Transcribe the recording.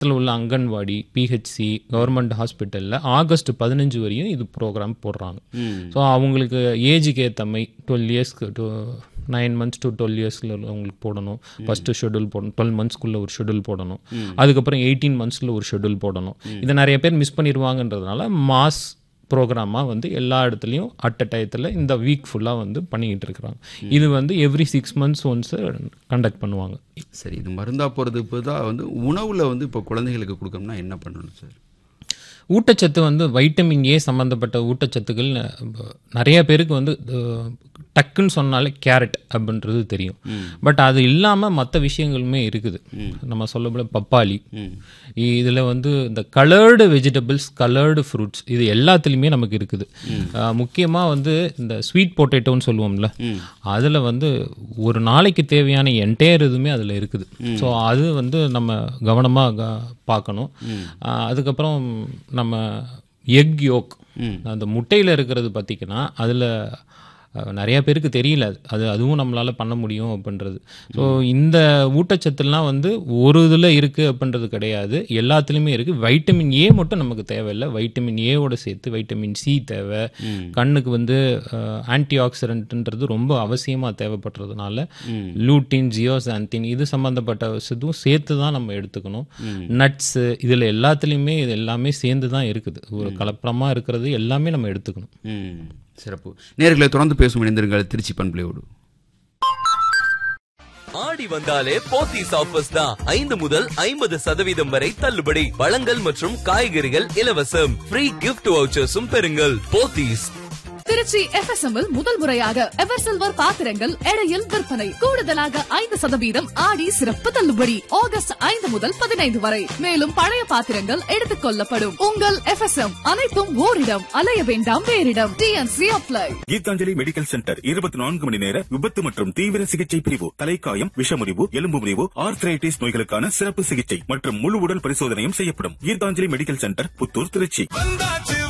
பக்கத்தில் உள்ள anganwadi PHC government ஹாஸ்பிட்டலில் ஆகஸ்ட் பதினஞ்சு வரையும் இது ப்ரோக்ராம் போடுறாங்க ஸோ அவங்களுக்கு ஏஜுக்கு ஏற்ற மாதிரி டுவெல் இயர்ஸ்க்கு to nine months to twelve இயர்ஸில் அவங்களுக்கு போடணும் ஃபஸ்ட்டு ஷெடியூல் போடணும் டுவெல் மந்த்ஸ்க்குள்ளே ஒரு ஷெடியூல் போடணும் அதுக்கப்புறம் எயிட்டீன் மந்த்ஸில் ஒரு ஷெடியூல் போடணும் இதை நிறைய பேர் மிஸ் பண்ணிடுவாங்கன்றதுனால மாஸ் ப்ரோக்ராமாக வந்து எல்லா இடத்துலையும் அட் அ டயத்தில் இந்த வீக் ஃபுல்லாக வந்து பண்ணிக்கிட்டு இருக்கிறாங்க இது வந்து every six months once conduct பண்ணுவாங்க சரி இது மருந்தா போகிறது இப்போதான் வந்து உணவில் வந்து இப்போ குழந்தைகளுக்கு கொடுக்கணும்னா என்ன பண்ணணும் சார் ஊட்டச்சத்து வந்து வைட்டமின் ஏ சம்மந்தப்பட்ட ஊட்டச்சத்துக்கள் ந- நிறைய பேருக்கு வந்து அஹ், டக்குன்னு சொன்னாலே கேரட் அப்படின்றது தெரியும் பட் அது இல்லாமல் மற்ற விஷயங்களுமே இருக்குது நம்ம சொல்லப்போல பப்பாளி இதில் வந்து இந்த கலர்டு வெஜிடபிள்ஸ் கலர்டு ஃப்ரூட்ஸ் இது எல்லாத்துலேயுமே நமக்கு இருக்குது முக்கியமாக வந்து இந்த ஸ்வீட் பொட்டேட்டோன்னு சொல்லுவோம்ல அதில் வந்து ஒரு நாளைக்கு தேவையான என்டையர் இதுவுமே அதில் இருக்குது ஸோ அது வந்து நம்ம கவனமாக பார்க்கணும் ஆஹ் அதுக்கப்புறம் நம்ம எக் யோக் அந்த முட்டையில் இருக்கிறது பார்த்திங்கன்னா அதில் நிறைய பேருக்கு தெரியல அது. அது அதுவும் நம்மளால் பண்ண முடியும் அப்படின்றது ஸோ இந்த ஊட்டச்சத்துலாம் வந்து ஒரு இதில் இருக்குது அப்படின்றது கிடையாது எல்லாத்துலேயுமே இருக்குது வைட்டமின் ஏ மட்டும் நமக்கு தேவையில்லை வைட்டமின் ஏவோட சேர்த்து வைட்டமின் சி தேவை கண்ணுக்கு வந்து ஆன்டி ஆக்சிடென்ட்ன்றது ரொம்ப அவசியமாக தேவைப்படுறதுனால லூட்டின் ஜியோசாந்தின் இது சம்மந்தப்பட்ட இதுவும் சேர்த்து தான் நம்ம எடுத்துக்கணும் நட்ஸு இதில் எல்லாத்துலேயுமே இது எல்லாமே சேர்ந்து தான் இருக்குது ஒரு கலப்படமாக இருக்கிறது எல்லாமே நம்ம எடுத்துக்கணும் ம் சிறப்பு நேர்களை தொடர்ந்து பேசும் இணைந்திருங்கள் திருச்சி பண்பலையோடு ஆடி வந்தாலே போத்தீஸ் ஆஃபர்ஸ் தான் ஐந்து முதல் ஐம்பது சதவீதம் வரை தள்ளுபடி பழங்கள் மற்றும் காய்கறிகள் இலவசம் ஃப்ரீ கிஃப்ட் வவுச்சர்ஸும் பெறுங்கள் போத்தீஸ் திருச்சி FSM இல் முதல் முறையாக எவர் சில்வர் பாத்திரங்கள் எடையில் விற்பனை கூடுதலாக ஐந்து சதவீதம் ஆடி சிறப்பு தள்ளுபடி ஆகஸ்ட் ஐந்து முதல் பதினைந்து வரை மேலும் பழைய பாத்திரங்கள் எடுத்துக் கொள்ளப்படும் உங்கள் FSM அனைத்தும் ஓரிடம் அலைய வேண்டாம் வேறிடம் T N C apply Geethanjali medical centre இருபத்தி நான்கு மணி நேர விபத்து மற்றும் தீவிர சிகிச்சை பிரிவு தலைக்காயம் விஷமுறிவு எலும்பு முறிவு ஆர்த்ரைட்டிஸ் நோய்களுக்கான சிறப்பு சிகிச்சை மற்றும் முழு உடல் பரிசோதனையும் செய்யப்படும் கீதாஞ்சலி மெடிக்கல் சென்டர் புத்தூர் திருச்சி வந்தாச்சு